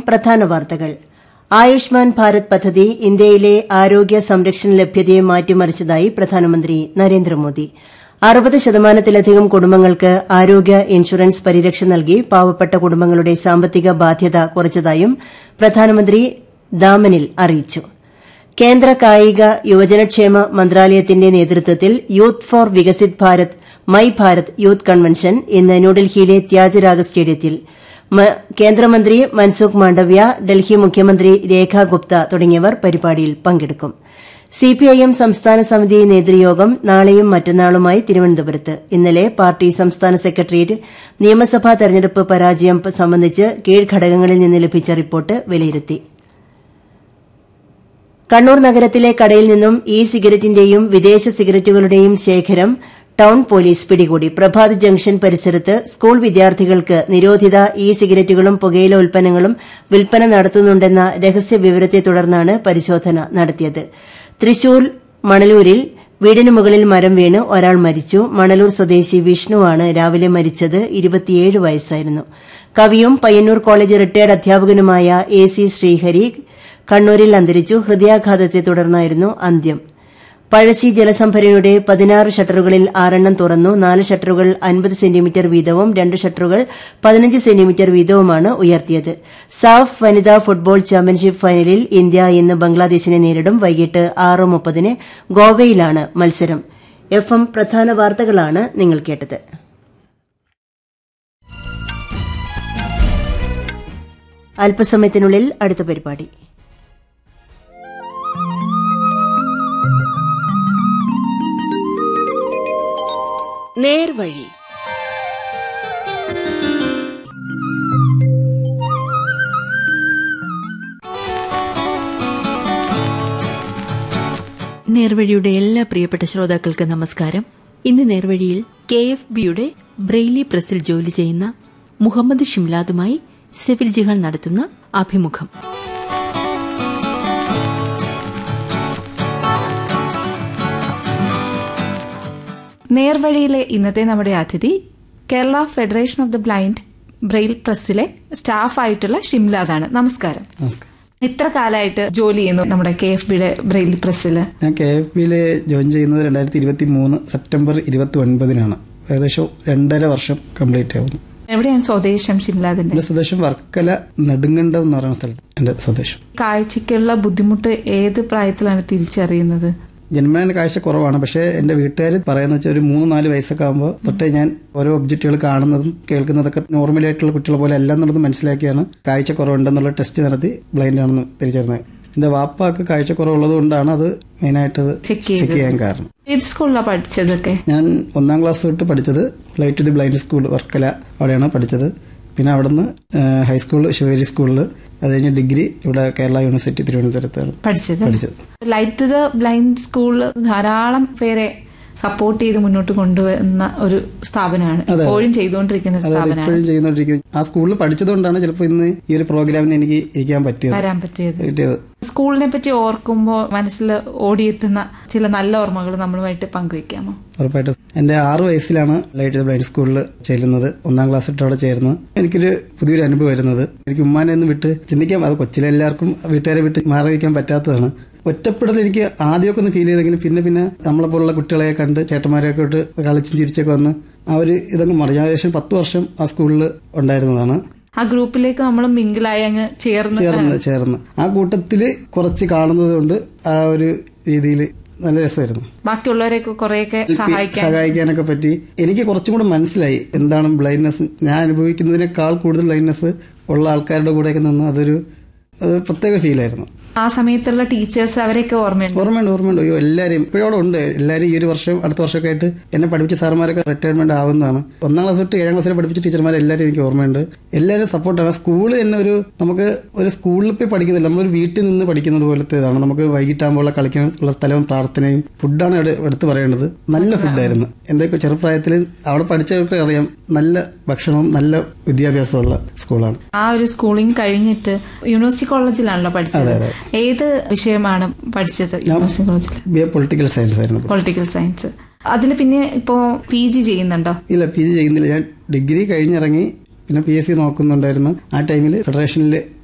പ്രധാന വാർത്തകൾ ആയുഷ്മാൻ ഭാരത് പദ്ധതി ഇന്ത്യയിലെ ആരോഗ്യ സംരക്ഷണ ലഭ്യതയെ മാറ്റിമറിച്ചതായി പ്രധാനമന്ത്രി നരേന്ദ്രമോദി അറുപത് ശതമാനത്തിലധികം കുടുംബങ്ങൾക്ക് ആരോഗ്യ ഇൻഷുറൻസ് പരിരക്ഷ നൽകി പാവപ്പെട്ട കുടുംബങ്ങളുടെ സാമ്പത്തിക ബാധ്യത കുറച്ചതായും പ്രധാനമന്ത്രി ദാമനിൽ അറിയിച്ചു കേന്ദ്ര കായിക യുവജനക്ഷേമ മന്ത്രാലയത്തിന്റെ നേതൃത്വത്തിൽ youth for Viksit Bharat my Bharat youth convention ഇന്ന് ന്യൂഡൽഹിയിലെ ത്യാഗരാജ സ്റ്റേഡിയത്തിൽ കേന്ദ്രമന്ത്രി മൻസുഖ് മാണ്ഡവ്യ ഡൽഹി മുഖ്യമന്ത്രി രേഖ ഗുപ്ത തുടങ്ങിയവർ പരിപാടിയിൽ പങ്കെടുക്കും സിപിഐഎം സംസ്ഥാന സമിതി നേതൃയോഗം നാളെയും മറ്റന്നാളുമായി തിരുവനന്തപുരത്ത് ഇന്നലെ പാർട്ടി സംസ്ഥാന സെക്രട്ടേറിയറ്റ് നിയമസഭാ തെരഞ്ഞെടുപ്പ് പരാജയം സംബന്ധിച്ച് കീഴ്ഘടകങ്ങളിൽ നിന്ന് ലഭിച്ച റിപ്പോർട്ട് വിലയിരുത്തി കണ്ണൂർ നഗരത്തിലെ കടയിൽ നിന്നും ഇ സിഗരറ്റിന്റെയും വിദേശ സിഗരറ്റുകളുടെയും ശേഖരം ടൌൺ പോലീസ് പിടികൂടി പ്രഭാത് ജംഗ്ഷൻ പരിസരത്ത് സ്കൂൾ വിദ്യാർത്ഥികൾക്ക് നിരോധിത ഇ സിഗരറ്റുകളും പുകയില ഉൽപ്പന്നങ്ങളും വിൽപ്പന നടത്തുന്നുണ്ടെന്ന രഹസ്യ വിവരത്തെ തുടർന്നാണ് പരിശോധന നടത്തിയത് തൃശൂർ മണലൂരിൽ വീടിന് മുകളിൽ മരം വീണ് ഒരാൾ മരിച്ചു മണലൂർ സ്വദേശി വിഷ്ണുവാണ് രാവിലെ മരിച്ചത് ഇരുപത്തിയേഴ് വയസ്സായിരുന്നു കവിയും പയ്യന്നൂർ കോളേജ് റിട്ടയർഡ് അധ്യാപകനുമായ എ സി ശ്രീഹരി കണ്ണൂരിൽ അന്തരിച്ചു ഹൃദയാഘാതത്തെ തുടർന്നായിരുന്നു അന്ത്യം പഴശ്ശി ജലസംഭരണിയുടെ പതിനാറ് ഷട്ടറുകളിൽ ആറെണ്ണം തുറന്നു നാല് ഷട്ടറുകൾ അൻപത് സെന്റിമീറ്റർ വീതവും രണ്ട് ഷട്ടറുകൾ പതിനഞ്ച് സെന്റിമീറ്റർ വീതവുമാണ് ഉയർത്തിയത് സാഫ് വനിതാ ഫുട്ബോൾ ചാമ്പ്യൻഷിപ്പ് ഫൈനലിൽ ഇന്ത്യ ഇന്ന് ബംഗ്ലാദേശിനെ നേരിടും വൈകിട്ട് ആറ് മുപ്പതിന് ഗോവയിലാണ് മത്സരം എഫ് എം പ്രധാന വാർത്തകളാണ് നിങ്ങൾ കേട്ടത് അല്പസമയത്തിനുള്ളിൽ അടുത്ത പരിപാടി നേർവഴി നേർവഴിയുടെ എല്ലാ പ്രിയപ്പെട്ട ശ്രോതാക്കൾക്ക് നമസ്കാരം ഇന്ന് നേർവഴിയിൽ കെ എഫ് ബിയുടെ ബ്രെയിലി പ്രസിൽ ജോലി ചെയ്യുന്ന മുഹമ്മദ് ഷിംലാദുമായി സെഫിൽ ജിഹാൻ നടത്തുന്ന അഭിമുഖം നേർവഴിയിലെ ഇന്നത്തെ നമ്മുടെ അതിഥി Kerala federation of the blind Braille പ്രസ്സിലെ സ്റ്റാഫായിട്ടുള്ള ഷിംലാദാണ് നമസ്കാരം നമസ്കാരം എത്ര കാലമായിട്ട് ജോലി ചെയ്യുന്നു നമ്മുടെ കെ എഫ് ബിയുടെ ബ്രെയിൽ പ്രസ്സിൽ ഞാൻ കെ എഫ് ബിയിൽ ജോയിൻ ചെയ്യുന്നത് രണ്ടായിരത്തി ഇരുപത്തി മൂന്ന് സെപ്റ്റംബർ ഇരുപത്തി ഒൻപതിനാണ് ഏകദേശം രണ്ടര വർഷം കംപ്ലീറ്റ് ആവുന്നു എവിടെയാണ് സ്വദേശം ഷിംലാദിന്റെ എന്റെ സ്വദേശം വർക്കല നെടുങ്കണ്ടം എന്ന് പറയുന്ന സ്ഥലത്ത് എന്റെ സ്വദേശം കാഴ്ചയ്ക്കുള്ള ബുദ്ധിമുട്ട് ഏത് പ്രായത്തിലാണ് തിരിച്ചറിയുന്നത് ജന്മന കാഴ്ച കുറവാണ് പക്ഷേ എന്റെ വീട്ടുകാർ പറയുന്ന വെച്ചാൽ ഒരു മൂന്ന് നാല് വയസ്സൊക്കെ ആകുമ്പോൾ തൊട്ടേ ഞാൻ ഓരോ ഒബ്ജക്റ്റുകൾ കാണുന്നതും കേൾക്കുന്നതൊക്കെ നോർമലി ആയിട്ടുള്ള കുട്ടികളെ പോലെ അല്ല എന്നുള്ളത് മനസ്സിലാക്കിയാണ് കാഴ്ച കുറവുണ്ടെന്നുള്ള ടെസ്റ്റ് നടത്തി ബ്ലൈൻഡ് ആണെന്ന് തിരിച്ചറിഞ്ഞത് എന്റെ വാപ്പാക്ക് കാഴ്ച കുറവുള്ളത് കൊണ്ടാണ് അത് മെയിനായിട്ട് Check ചെയ്തത്. ചെക്ക് ചെയ്യാൻ കാരണം ഏത് സ്കൂളിലാണ് പഠിച്ചതൊക്കെ ഞാൻ ഒന്നാം ക്ലാസ് തൊട്ട് പഠിച്ചത് light to the blind school Varkala അവിടെയാണ് പഠിച്ചത് പിന്നെ അവിടുന്ന് ഹൈസ്കൂൾ ശിവേരി സ്കൂളിൽ അത് കഴിഞ്ഞ് ഡിഗ്രി ഇവിടെ കേരള യൂണിവേഴ്സിറ്റി തിരുവനന്തപുരത്താണ് പഠിച്ചത് പഠിച്ചത് ലൈറ്റ് ദ ബ്ലൈൻഡ് സ്കൂൾ ധാരാളം പേരെ സപ്പോർട്ട് ചെയ്ത് മുന്നോട്ട് കൊണ്ടുവന്ന ഒരു സ്ഥാപനമാണ് അതെ. ഇപ്പോഴും ചെയ്തുകൊണ്ടിരിക്കുന്ന ഒരു അതായത് സ്ഥാപനമാണ് ഇപ്പോഴും ചെയ്യുന്നോണ്ടിരിക്കുന്നത് ആ സ്കൂളിൽ പഠിച്ചതുകൊണ്ടാണ് ചിലപ്പോൾ ഇന്ന് ഈ ഒരു പ്രോഗ്രാമിന് എനിക്ക് ഇരിക്കാൻ പറ്റിയത് വരാൻ പറ്റിയത് പറ്റിയത് സ്കൂളിനെ പറ്റി ഓർക്കുമ്പോൾ മനസ്സിൽ ഓടിയെത്തുന്ന ചില നല്ല ഓർമ്മകൾ നമ്മളുമായിട്ട് പങ്കുവെക്കാമോ ഉറപ്പായിട്ടും എന്റെ ആറ് വയസ്സിലാണ് ലൈറ്റ് ബ്ലൈൻഡ് സ്കൂളിൽ ചെല്ലുന്നത് ഒന്നാം ക്ലാസ് തൊട്ട് അവിടെ ചേർന്ന് എനിക്കൊരു പുതിയൊരു അനുഭവം വരുന്നത് എനിക്ക് ഉമ്മാനെ ഒന്ന് വിട്ട് ചിന്തിക്കാം അത് കൊച്ചിലെ എല്ലാവർക്കും വീട്ടുകാരെ വിട്ട് മാറി നിൽക്കാൻ പറ്റാത്തതാണ് ഒറ്റപ്പെടൽ എനിക്ക് ആദ്യമൊക്കെ ഒന്ന് ഫീൽ ചെയ്തെങ്കിലും പിന്നെ പിന്നെ നമ്മളെ പോലുള്ള കുട്ടികളെ കണ്ട് ചേട്ടന്മാരെയൊക്കെ ഇട്ട് കളിച്ചും ചിരിച്ചൊക്കെ വന്ന് ആ ഒരു ഇതങ്ങ് മറിഞ്ഞ ഏകദേശം പത്ത് വർഷം ആ സ്കൂളിൽ ഉണ്ടായിരുന്നതാണ് ആ ഗ്രൂപ്പിലേക്ക് നമ്മൾ മിങ്കിളായി അങ്ങ് ചേർന്ന് ചേർന്ന് ചേർന്ന് ആ കൂട്ടത്തില് കുറച്ച് കാണുന്നത് കൊണ്ട് ആ ഒരു രീതിയിൽ നല്ല രസമായിരുന്നു ബാക്കിയുള്ളവരെയൊക്കെ കുറെയൊക്കെ സഹായിക്കാൻ സഹായിക്കാനൊക്കെ പറ്റി എനിക്ക് കുറച്ചും കൂടെ മനസ്സിലായി എന്താണ് ബ്ലൈൻഡ്നെസ് ഞാൻ അനുഭവിക്കുന്നതിനേക്കാൾ കൂടുതൽ ബ്ലൈൻഡ്നെസ് ഉള്ള ആൾക്കാരുടെ കൂടെയൊക്കെ നിന്ന് അതൊരു അതൊരു പ്രത്യേക ഫീലായിരുന്നു ആ സമയത്തുള്ള ടീച്ചേഴ്സ് അവരെയൊക്കെ ഓർമ്മയുണ്ട് ഓർമ്മയുണ്ട് ഓർമ്മയുണ്ട് അയ്യോ എല്ലാവരും ഇപ്പോഴും ഉണ്ട് എല്ലാവരും ഈ ഒരു വർഷം അടുത്ത വർഷമൊക്കെ ആയിട്ട് എന്നെ പഠിപ്പിച്ച സാർമാരൊക്കെ റിട്ടയർമെന്റ് ആവുന്നതാണ് ഒന്നാം ക്ലാസ് തൊട്ട് ഏഴാം ക്ലാസ്സിൽ പഠിപ്പിച്ച ടീച്ചർമാർ എല്ലാവരും എനിക്ക് ഓർമ്മയുണ്ട് എല്ലാവരും സപ്പോർട്ടാണ് സ്കൂൾ തന്നെ ഒരു നമുക്ക് ഒരു സ്കൂളിൽ പോയി പഠിക്കുന്നില്ല നമ്മളൊരു വീട്ടിൽ നിന്ന് പഠിക്കുന്നത് പോലത്തെ ഇതാണ് നമുക്ക് വൈകിട്ടാകുമ്പോൾ കളിക്കാൻ ഉള്ള സ്ഥലവും പ്രാർത്ഥനയും ഫുഡാണ് എടു- എടുത്ത് പറയേണ്ടത് നല്ല ഫുഡായിരുന്നു എന്റെ ചെറുപ്രായത്തിൽ അവിടെ പഠിച്ചവർക്ക് അറിയാം നല്ല ഭക്ഷണവും നല്ല വിദ്യാഭ്യാസമുള്ള സ്കൂളാണ് ആ ഒരു സ്കൂളിംഗ് കഴിഞ്ഞിട്ട് യൂണിവേഴ്സിറ്റി കോളേജിലാണല്ലോ പഠിച്ചത് ഏത് വിഷയമാണ് പഠിച്ചത് യൂണിവേഴ്സിറ്റി കോളേജിൽ ബി എ പൊളിറ്റിക്കൽ സയൻസ് ആയിരുന്നു പൊളിറ്റിക്കൽ സയൻസ് അതിൽ പിന്നെ ഇപ്പോ പി ജി ചെയ്യുന്നുണ്ടോ ഇല്ല പി ജി ചെയ്യുന്നില്ല ഞാൻ ഡിഗ്രി കഴിഞ്ഞിറങ്ങി പിന്നെ പി എസ് സി നോക്കുന്നുണ്ടായിരുന്നു ആ ടൈമിൽ ഫെഡറേഷനിൽ